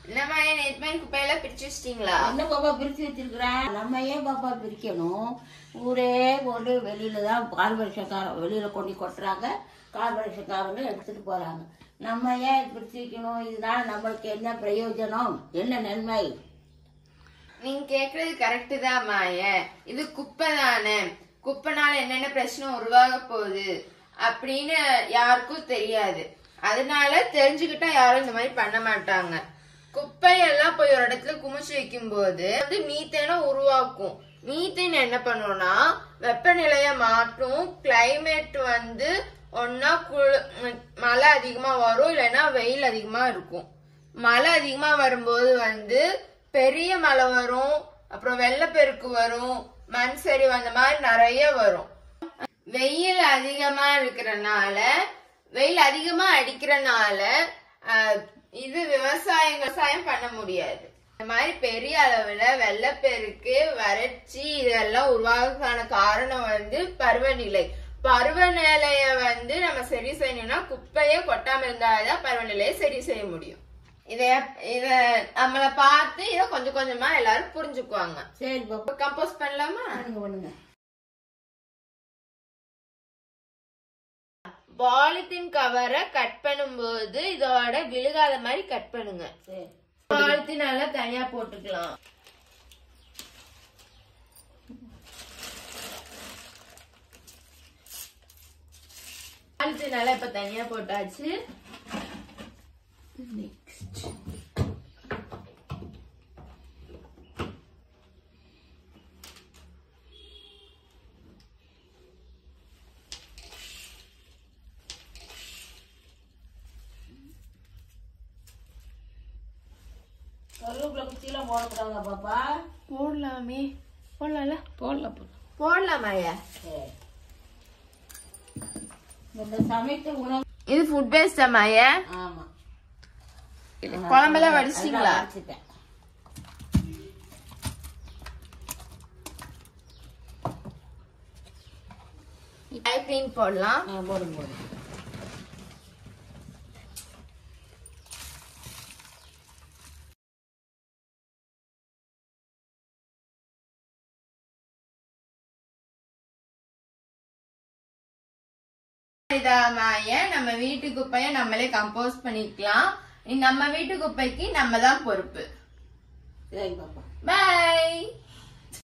என்னம்மா நேற்று மாதிரி குப்பையெல்லாம் பிரிச்சு வச்சிட்டீங்களா என்ன பாப்பா பிரிச்சு வச்சிருக்கிறேன் நம்ம ஏன் பாப்பா பிரிக்கணும் ஊரே போட்டு வெளியில தான் கார்பரேஷன்காரன் வெளியில கொண்டு கொட்டுறாங்க கார்பரேஷன்காரங்க எடுத்துட்டு போறாங்க நம்ம ஏன் பிரிச்சு வைக்கணும் இதனால நம்மளுக்கு என்ன பிரயோஜனம் என்ன நன்மை நீங்க கேக்குறது கரெக்ட் தான் மாய இது குப்பை தானே குப்பைனால என்னென்ன பிரச்சனை உருவாக போகுது அப்படின்னு யாருக்கும் தெரியாது அதனால தெரிஞ்சுக்கிட்டா யாரும் இந்த மாதிரி பண்ண மாட்டாங்க குப்பையெல்லாம் போய் ஒரு இடத்துல குமிச்சு வைக்கும் போது வந்து மீத்தேனை உருவாக்கும் மீத்தேன் என்ன பண்ணும்னா வெப்பநிலைய மாற்றும் கிளைமேட் வந்து ஒன்னா குளு ம், மழை அதிகமா வரும் இல்லைன்னா வெயில் அதிகமா இருக்கும் மழை அதிகமா வரும்போது வந்து பெரிய மழை வரும் அப்புறம் வெள்ளப்பெருக்கு வரும் மண் சரிவு அந்த மாதிரி நிறைய வரும் வெயில் அதிகமா இருக்கிறனால வெயில் அதிகமா அடிக்கிறனால ஆஹ், இது விவசாயம் விவசாயம் பண்ண முடியாது இந்த மாதிரி பெரிய அளவுல வெள்ளப்பெருக்கு வறட்சி இதெல்லாம் உருவாகிறதுக்கான காரணம் வந்து பருவநிலை பருவநிலைய வந்து நம்ம சரி செய்யணும்னா குப்பையை கொட்டாம இருந்தாதான் பருவநிலையை சரி செய்ய முடியும் இத இத நம்மள பார்த்து இத கொஞ்சம் கொஞ்சமா எல்லாரும் புரிஞ்சுக்குவாங்க சரி பாப்பா கம்போஸ் பண்ணலாமா பண்ணுங்க பண்ணுங்க பாலித்தீன் கவரை கட் பண்ணும்போது இதோட விழுகாத மாதிரி கட் பண்ணுங்க சரி பாலித்தீன் நல்லா தனியா போட்டுக்கலாம் பாலித்தீன் நல்லா இப்ப தனியா போட்டாச்சு நெக்ஸ்ட் கருவேப்பிலை குச்சியெல்லாம் போடக்கூடாதா பாப்பா போடலாமே போடலாம்ல போடல போடலாம் போடலாமாயா சரி இந்த சமைத்த உணவு இது ஃபுட் வேஸ்டா மாயா ஆமா குழம்பெல்லாம் வடிச்சிட்டீங்களா அதெல்லாம் வடிச்சிட்டேன். கிளீன் போடலாம் ஆ, போடுங்க போடுங்க இதாமாய நம்ம வீட்டு குப்பைய நம்மளே கம்போஸ் பண்ணிக்கலாம் நம்ம வீட்டு குப்பைக்கு நம்ம தான் பொறுப்பு சரி பாப்பா பை